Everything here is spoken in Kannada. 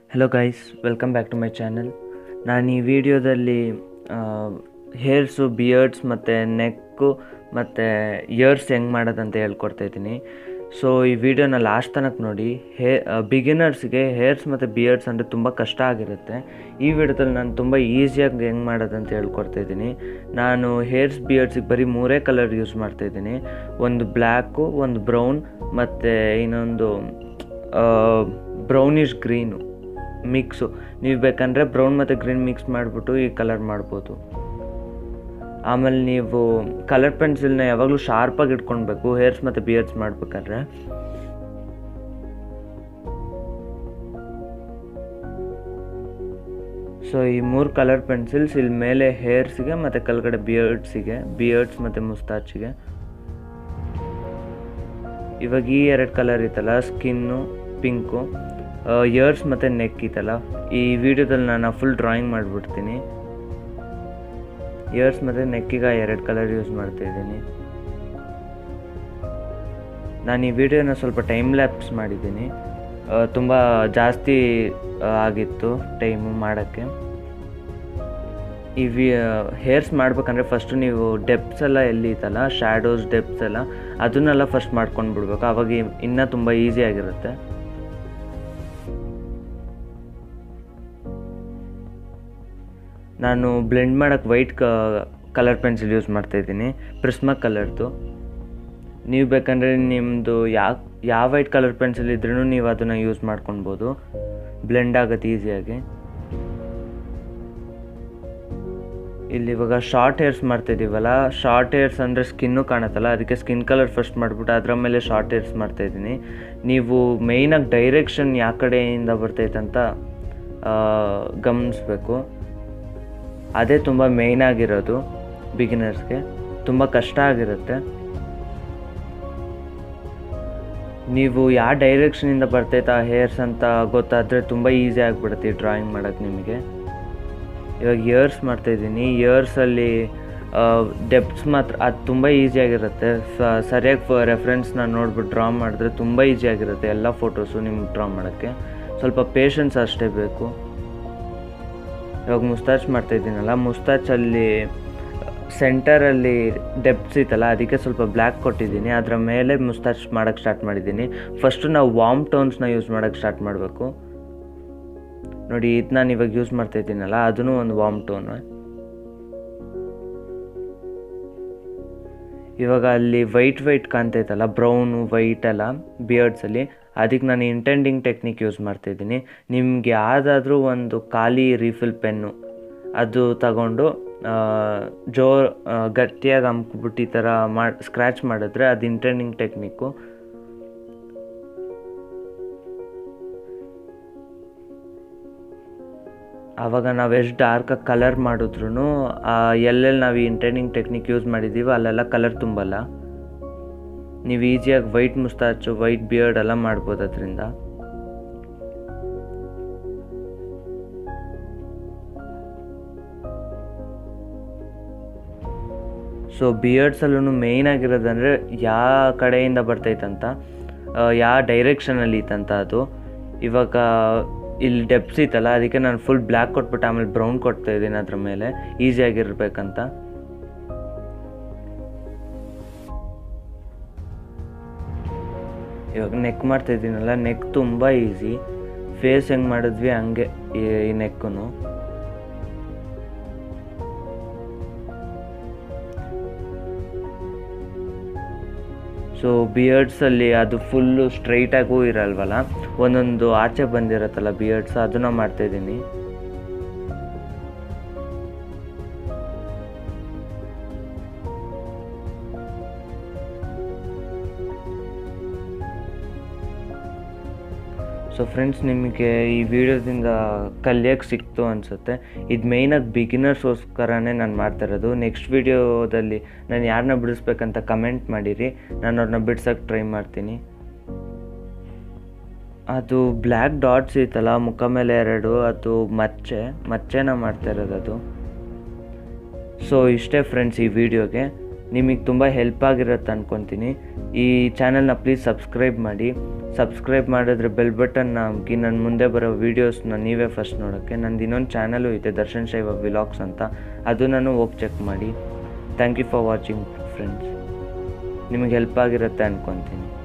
hello guys welcome back to my channel ನಾನು ಈ ವಿಡಿಯೋದಲ್ಲಿ ಹೇರ್ಸು ಬಿಯರ್ಡ್ಸ್ ಮತ್ತು ನೆಕ್ಕು ಮತ್ತು ಇಯರ್ಸ್ ಹೆಂಗೆ ಮಾಡೋದಂತ ಹೇಳ್ಕೊಡ್ತಾ ಇದ್ದೀನಿ ಸೊ ಈ ವಿಡಿಯೋನ ಲಾಸ್ಟ್ ತನಕ ನೋಡಿ ಹೇ ಬಿಗಿನರ್ಸ್ಗೆ ಹೇರ್ಸ್ ಮತ್ತು ಬಿಯರ್ಡ್ಸ್ ಅಂದರೆ ತುಂಬ ಕಷ್ಟ ಆಗಿರುತ್ತೆ ಈ ವಿಡಿಯೋದಲ್ಲಿ ನಾನು ತುಂಬ ಈಸಿಯಾಗಿ ಹೆಂಗೆ ಮಾಡೋದಂತ ಹೇಳ್ಕೊಡ್ತಾ ಇದ್ದೀನಿ ನಾನು ಹೇರ್ಸ್ ಬಿಯರ್ಡ್ಸಿಗೆ ಬರೀ ಮೂರೇ ಕಲರ್ ಯೂಸ್ ಮಾಡ್ತಾ ಇದ್ದೀನಿ ಒಂದು ಬ್ಲ್ಯಾಕು ಒಂದು ಬ್ರೌನ್ ಮತ್ತು ಇನ್ನೊಂದು ಬ್ರೌನಿಷ್ ಗ್ರೀನು ಮಿಕ್ಸು ನೀವು ಬೇಕಂದರೆ ಬ್ರೌನ್ ಮತ್ತು ಗ್ರೀನ್ ಮಿಕ್ಸ್ ಮಾಡಿಬಿಟ್ಟು ಈ ಕಲರ್ ಮಾಡ್ಬೋದು ಆಮೇಲೆ ನೀವು ಕಲರ್ ಪೆನ್ಸಿಲ್ನ ಯಾವಾಗಲೂ ಶಾರ್ಪಾಗಿ ಇಟ್ಕೊಳ್ಬೇಕು ಹೇರ್ಸ್ ಮತ್ತು ಬಿಯರ್ಡ್ಸ್ ಮಾಡ್ಬೇಕಾದ್ರೆ ಸೊ ಈ ಮೂರು ಕಲರ್ ಪೆನ್ಸಿಲ್ಸ್ ಇಲ್ಲಿ ಮೇಲೆ ಹೇರ್ಸ್ಗೆ ಮತ್ತು ಕೆಳಗಡೆ ಬಿಯರ್ಡ್ಸಿಗೆ ಬಿಯರ್ಡ್ಸ್ ಮತ್ತು ಮುಸ್ತಾಚಿಗೆ ಇವಾಗ ಈ ಎರಡು ಕಲರ್ ಇತ್ತಲ್ಲ ಸ್ಕಿನ್ನು ಪಿಂಕು ಇಯರ್ಸ್ ಮತ್ತು ನೆಕ್ ಇತ್ತಲ್ಲ ಈ ವಿಡಿಯೋದಲ್ಲಿ ನಾನು ಫುಲ್ ಡ್ರಾಯಿಂಗ್ ಮಾಡಿಬಿಡ್ತೀನಿ ಇಯರ್ಸ್ ಮತ್ತು ನೆಕ್ಕಿಗೆ ಎರಡು ಕಲರ್ ಯೂಸ್ ಮಾಡ್ತಾ ಇದ್ದೀನಿ ನಾನು ಈ ವಿಡಿಯೋನ ಸ್ವಲ್ಪ ಟೈಮ್ ಲ್ಯಾಪ್ಸ್ ಮಾಡಿದ್ದೀನಿ ತುಂಬ ಜಾಸ್ತಿ ಆಗಿತ್ತು ಟೈಮು ಮಾಡೋಕ್ಕೆ ಈ ವಿ ಹೇರ್ಸ್ ಮಾಡ್ಬೇಕಂದ್ರೆ ಫಸ್ಟು ನೀವು ಡೆಪ್ಸ್ ಎಲ್ಲ ಎಲ್ಲಿ ಇತ್ತಲ್ಲ ಶ್ಯಾಡೋಸ್ ಡೆಪ್ಸ್ ಎಲ್ಲ ಅದನ್ನೆಲ್ಲ ಫಸ್ಟ್ ಮಾಡ್ಕೊಂಡು ಬಿಡ್ಬೇಕು ಆವಾಗ ಇನ್ನೂ ತುಂಬ ಈಸಿ ಆಗಿರುತ್ತೆ ನಾನು ಬ್ಲೆಂಡ್ ಮಾಡೋಕ್ಕೆ ವೈಟ್ ಕ ಕಲರ್ ಪೆನ್ಸಿಲ್ ಯೂಸ್ ಮಾಡ್ತಾಯಿದ್ದೀನಿ ಪ್ರಿಸ್ಮಾ ಕಲರ್ದು ನೀವು ಬೇಕಂದರೆ ನಿಮ್ಮದು ಯಾವ ಯಾವ ವೈಟ್ ಕಲರ್ ಪೆನ್ಸಿಲ್ ಇದ್ರೂ ನೀವು ಅದನ್ನು ಯೂಸ್ ಮಾಡ್ಕೊಳ್ಬೋದು ಬ್ಲೆಂಡ್ ಆಗುತ್ತೆ ಈಸಿಯಾಗಿ ಇಲ್ಲಿ ಇವಾಗ ಶಾರ್ಟ್ ಹೇರ್ಸ್ ಮಾಡ್ತಾಯಿದ್ದೀವಲ್ಲ ಶಾರ್ಟ್ ಹೇರ್ಸ್ ಅಂದರೆ ಸ್ಕಿನ್ನು ಕಾಣುತ್ತಲ್ಲ ಅದಕ್ಕೆ ಸ್ಕಿನ್ ಕಲರ್ ಫಸ್ಟ್ ಮಾಡಿಬಿಟ್ಟು ಅದರ ಮೇಲೆ ಶಾರ್ಟ್ ಹೇರ್ಸ್ ಮಾಡ್ತಾಯಿದ್ದೀನಿ ನೀವು ಮೇಯ್ನಾಗಿ ಡೈರೆಕ್ಷನ್ ಯಾವ ಕಡೆಯಿಂದ ಬರ್ತೈತೆ ಅಂತ ಗಮನಿಸ್ಬೇಕು ಅದೇ ತುಂಬ ಮೇಯ್ನ್ ಆಗಿರೋದು ಬಿಗಿನರ್ಸ್ಗೆ ತುಂಬ ಕಷ್ಟ ಆಗಿರುತ್ತೆ ನೀವು ಯಾವ ಡೈರೆಕ್ಷನಿಂದ ಬರ್ತೈತೆ ಆ ಹೇರ್ಸ್ ಅಂತ ಗೊತ್ತಾದರೆ ತುಂಬ ಈಸಿ ಆಗಿಬಿಡುತ್ತೆ ಡ್ರಾಯಿಂಗ್ ಮಾಡೋಕ್ಕೆ ನಿಮಗೆ ಇವಾಗ ಇಯರ್ಸ್ ಮಾಡ್ತಾಯಿದ್ದೀನಿ ಇಯರ್ಸಲ್ಲಿ ಡೆಪ್ಸ್ ಮಾತ್ರ ಅದು ತುಂಬ ಈಸಿಯಾಗಿರುತ್ತೆ ಸರಿಯಾಗಿ ರೆಫರೆನ್ಸ್ನ ನೋಡ್ಬಿಟ್ಟು ಡ್ರಾ ಮಾಡಿದ್ರೆ ತುಂಬ ಈಸಿಯಾಗಿರುತ್ತೆ ಎಲ್ಲ ಫೋಟೋಸು ನಿಮ್ಗೆ ಡ್ರಾ ಮಾಡೋಕ್ಕೆ ಸ್ವಲ್ಪ ಪೇಷನ್ಸ್ ಅಷ್ಟೇ ಬೇಕು ಇವಾಗ ಮುಸ್ತಾಚ್ ಮಾಡ್ತಾಯಿದ್ದೀನಲ್ಲ ಮುಸ್ತಾಚಲ್ಲಿ ಸೆಂಟರಲ್ಲಿ ಡೆಪ್ಸ್ ಇತ್ತಲ್ಲ ಅದಕ್ಕೆ ಸ್ವಲ್ಪ ಬ್ಲ್ಯಾಕ್ ಕೊಟ್ಟಿದ್ದೀನಿ ಅದರ ಮೇಲೆ ಮುಸ್ತಾಚ್ ಮಾಡೋಕ್ಕೆ ಸ್ಟಾರ್ಟ್ ಮಾಡಿದ್ದೀನಿ ಫಸ್ಟು ನಾವು ವಾಮ್ ಟೋನ್ಸ್ನ ಯೂಸ್ ಮಾಡೋಕ್ಕೆ ಸ್ಟಾರ್ಟ್ ಮಾಡಬೇಕು ನೋಡಿ ಇದು ನಾನು ಇವಾಗ ಯೂಸ್ ಮಾಡ್ತಾ ಇದ್ದೀನಲ್ಲ ಅದೂ ಒಂದು ವಾಮ್ ಟೋನ್ ಇವಾಗ ಅಲ್ಲಿ ವೈಟ್ ವೈಟ್ ಕಾಣ್ತೈತಲ್ಲ ಬ್ರೌನು ವೈಟ್ ಎಲ್ಲ ಬಿಯರ್ಡ್ಸಲ್ಲಿ ಅದಕ್ಕೆ ನಾನು ಇಂಟೆಂಡಿಂಗ್ ಟೆಕ್ನಿಕ್ ಯೂಸ್ ಮಾಡ್ತಾಯಿದ್ದೀನಿ ನಿಮ್ಗೆ ಯಾವುದಾದ್ರೂ ಒಂದು ಖಾಲಿ ರೀಫಿಲ್ ಪೆನ್ನು ಅದು ತಗೊಂಡು ಜೋ ಗಟ್ಟಿಯಾಗಿ ಹಮ್ಕ್ಬಿಟ್ಟು ಈ ಥರ ಮಾಡಿ ಸ್ಕ್ರ್ಯಾಚ್ ಮಾಡಿದ್ರೆ ಅದು ಇಂಟೆಂಡಿಂಗ್ ಟೆಕ್ನಿಕ್ಕು ಆವಾಗ ನಾವು ಎಷ್ಟು ಡಾರ್ಕಾಗಿ ಕಲರ್ ಮಾಡಿದ್ರು ಎಲ್ಲೆಲ್ಲಿ ನಾವು ಈ ಇಂಟೆಂಡಿಂಗ್ ಟೆಕ್ನಿಕ್ ಯೂಸ್ ಮಾಡಿದ್ದೀವೋ ಅಲ್ಲೆಲ್ಲ ಕಲರ್ ತುಂಬಲ್ಲ ನೀವು ಈಸಿಯಾಗಿ ವೈಟ್ ಮುಸ್ತಾಚು ವೈಟ್ ಬಿಯರ್ಡ್ ಎಲ್ಲ ಮಾಡ್ಬೋದು ಅದರಿಂದ ಸೊ ಬಿಯರ್ಡ್ಸಲ್ಲೂ ಮೇಯ್ನ್ ಆಗಿರೋದಂದರೆ ಯಾವ ಕಡೆಯಿಂದ ಬರ್ತೈತಂತ ಯಾವ ಡೈರೆಕ್ಷನಲ್ಲಿ ಇತ್ತಂತ ಅದು ಇವಾಗ ಇಲ್ಲಿ ಡೆಪ್ಸ್ ಇತ್ತಲ್ಲ ಅದಕ್ಕೆ ನಾನು ಫುಲ್ ಬ್ಲ್ಯಾಕ್ ಕೊಟ್ಬಿಟ್ಟು ಆಮೇಲೆ ಬ್ರೌನ್ ಕೊಡ್ತಾ ಇದ್ದೀನಿ ಅದ್ರ ಮೇಲೆ ಈಸಿಯಾಗಿರ್ಬೇಕಂತ ಇವಾಗ ನೆಕ್ ಮಾಡ್ತಾ ಇದ್ದೀನಲ್ಲ ನೆಕ್ ತುಂಬ ಈಸಿ ಫೇಸ್ ಹೆಂಗೆ ಮಾಡಿದ್ವಿ ಹಂಗೆ ಈ ನೆಕ್ಕೂ ಸೊ ಬಿಯರ್ಡ್ಸಲ್ಲಿ ಅದು ಫುಲ್ಲು ಸ್ಟ್ರೈಟಾಗೂ ಇರಲ್ವಲ್ಲ ಒಂದೊಂದು ಆಚೆ ಬಂದಿರತ್ತಲ್ಲ ಬಿಯರ್ಡ್ಸ್ ಅದನ್ನು ಮಾಡ್ತಾಯಿದ್ದೀನಿ ಸೊ ಫ್ರೆಂಡ್ಸ್ ನಿಮಗೆ ಈ ವಿಡಿಯೋದಿಂದ ಕಲಿಯೋಕ್ಕೆ ಸಿಕ್ತು ಅನಿಸುತ್ತೆ ಇದು ಮೇಯ್ನಾಗಿ ಬಿಗಿನರ್ಸ್ಗೋಸ್ಕರನೇ ನಾನು ಮಾಡ್ತಾ ಇರೋದು ನೆಕ್ಸ್ಟ್ ವಿಡಿಯೋದಲ್ಲಿ ನಾನು ಯಾರನ್ನ ಬಿಡಿಸ್ಬೇಕಂತ ಕಮೆಂಟ್ ಮಾಡಿರಿ ನಾನು ಅವ್ರನ್ನ ಬಿಡ್ಸೋಕ್ಕೆ ಟ್ರೈ ಮಾಡ್ತೀನಿ ಅದು ಬ್ಲ್ಯಾಕ್ ಡಾಟ್ಸ್ ಇತ್ತಲ್ಲ ಮುಖ ಮೇಲೆ ಎರಡು ಅದು ಮಚ್ಚೆ ಮಚ್ಚೆನ ಮಾಡ್ತಾ ಇರೋದು ಅದು ಸೊ ಇಷ್ಟೇ ಫ್ರೆಂಡ್ಸ್ ಈ ವಿಡಿಯೋಗೆ ನಿಮಗೆ ತುಂಬ ಹೆಲ್ಪ್ ಆಗಿರುತ್ತೆ ಅಂದ್ಕೊತೀನಿ ಈ ಚಾನಲ್ನ ಪ್ಲೀಸ್ ಸಬ್ಸ್ಕ್ರೈಬ್ ಮಾಡಿ ಸಬ್ಸ್ಕ್ರೈಬ್ ಮಾಡಿದ್ರೆ ಬೆಲ್ ಬಟನ್ನ ಅಮ್ಕಿ ನನ್ನ ಮುಂದೆ ಬರೋ ವೀಡಿಯೋಸ್ನ ನೀವೇ ಫಸ್ಟ್ ನೋಡೋಕ್ಕೆ ನಂದು ಇನ್ನೊಂದು ಚಾನಲು ಇದೆ ದರ್ಶನ್ ಶೈವ ವಿಲಾಗ್ಸ್ ಅಂತ ಅದನ್ನು ಹೋಗಿ ಚೆಕ್ ಮಾಡಿ thank you for watching friends ನಿಮಗೆ ಹೆಲ್ಪ್ ಆಗಿರುತ್ತೆ ಅಂದ್ಕೊತೀನಿ